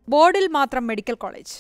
ബോർഡിൽ മാത്രം medical college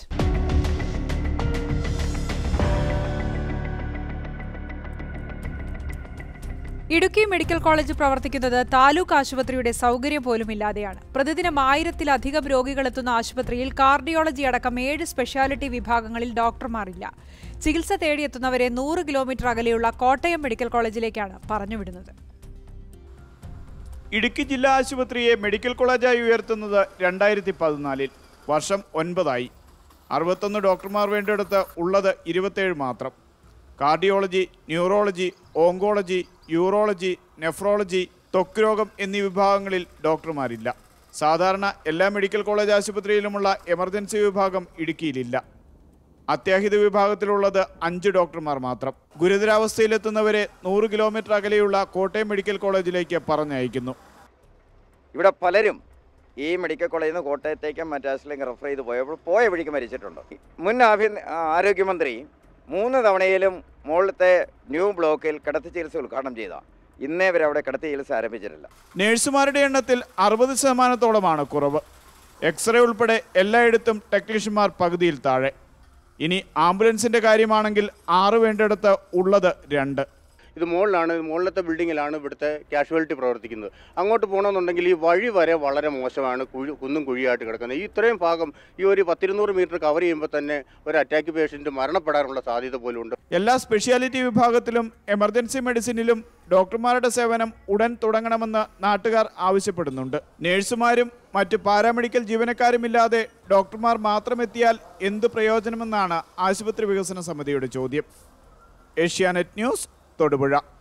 Idukki medical college പ്രവർത്തിക്കുന്നത് താലൂക്ക് ആശുപത്രിയുടെ സൗകര്യം പോലും ഇല്ലാതെയാണ് പ്രതിദിനം ആയിരത്തിലധികം രോഗികളെത്തുന്ന ആശുപത്രിയിൽ കാർഡിയോളജി അടക്കം ഏഴ് സ്പെഷ്യാലിറ്റി വിഭാഗങ്ങളിൽ ഡോക്ടർമാരില്ല ചികിത്സ തേടിയെത്തുന്നവരെ നൂറ് കിലോമീറ്റർ അകലെയുള്ള കോട്ടയം മെഡിക്കൽ കോളേജിലേക്കാണ് പറഞ്ഞുവിടുന്നത് ഇടുക്കി ജില്ലാ ആശുപത്രിയെ മെഡിക്കൽ കോളേജായി ഉയർത്തുന്നത് രണ്ടായിരത്തി പതിനാലിൽ വർഷം ഒൻപതായി അറുപത്തൊന്ന് ഡോക്ടർമാർ വേണ്ടിയെടുത്ത് ഉള്ളത് ഇരുപത്തേഴ് മാത്രം cardiology neurology oncology urology nephrology ത്വക്ക് രോഗം എന്നീ വിഭാഗങ്ങളിൽ ഡോക്ടർമാരില്ല സാധാരണ എല്ലാ മെഡിക്കൽ കോളേജ് ആശുപത്രിയിലുമുള്ള എമർജൻസി വിഭാഗം ഇടുക്കിയിലില്ല അത്യാഹിത വിഭാഗത്തിലുള്ളത് അഞ്ച് ഡോക്ടർമാർ മാത്രം ഗുരുതരാവസ്ഥയിലെത്തുന്നവരെ നൂറ് കിലോമീറ്റർ അകലെയുള്ള കോട്ടയം മെഡിക്കൽ കോളേജിലേക്ക് പറഞ്ഞയക്കുന്നു ഇവിടെ പലരും ഈ മെഡിക്കൽ കോളേജിൽ നിന്ന് കോട്ടയത്തേക്കും മറ്റാസിലേക്ക് റെഫർ ചെയ്ത് പോയപ്പോൾ പോയ വഴിക്ക് മരിച്ചിട്ടുണ്ട് മുൻ ആഭ്യ ആരോഗ്യമന്ത്രി മൂന്ന് തവണയിലും മുകളിലത്തെ ന്യൂ ബ്ലോക്കിൽ കിടത്തി ചികിത്സ ഉദ്ഘാടനം ചെയ്ത ഇന്നേ വരെ അവിടെ കിടത്തി ചികിത്സ ആരംഭിച്ചിട്ടില്ല നഴ്സുമാരുടെ എണ്ണത്തിൽ അറുപത് ശതമാനത്തോളമാണ് കുറവ് എക്സ്റേ ഉൾപ്പെടെ എല്ലായിടത്തും ടെക്നീഷ്യന്മാർ പകുതിയിൽ താഴെ ഇനി ആംബുലൻസിന്റെ കാര്യമാണെങ്കിൽ ആറ് വേണ്ടിടത്ത് ഉള്ളത് രണ്ട് ഇത് മുകളിലാണ് മുകളിലത്തെ ബിൽഡിങ്ങിലാണ് ഇവിടുത്തെ കാഷ്വാലിറ്റി പ്രവർത്തിക്കുന്നത് അങ്ങോട്ട് പോകണമെന്നുണ്ടെങ്കിൽ ഈ വഴി വരെ വളരെ മോശമാണ് കുഴി കുന്നും കുഴിയായിട്ട് കിടക്കുന്നത് ഈ ഇത്രയും ഭാഗം ഈ ഒരു പത്തിരുന്നൂറ് മീറ്റർ കവർ ചെയ്യുമ്പോൾ തന്നെ ഒരു അറ്റാക്ക് പേഷ്യൻറ്റ് മരണപ്പെടാനുള്ള സാധ്യത പോലും ഉണ്ട് എല്ലാ സ്പെഷ്യാലിറ്റി വിഭാഗത്തിലും എമർജൻസി മെഡിസിനിലും ഡോക്ടർമാരുടെ സേവനം ഉടൻ തുടങ്ങണമെന്ന് നാട്ടുകാർ ആവശ്യപ്പെടുന്നുണ്ട് നഴ്സുമാരും മറ്റ് പാരാമെഡിക്കൽ ജീവനക്കാരുമില്ലാതെ ഡോക്ടർമാർ മാത്രമെത്തിയാൽ എന്ത് പ്രയോജനമെന്നാണ് ആശുപത്രി വികസന സമിതിയുടെ ചോദ്യം ഏഷ്യാനെറ്റ് ന്യൂസ് തൊടുപുഴ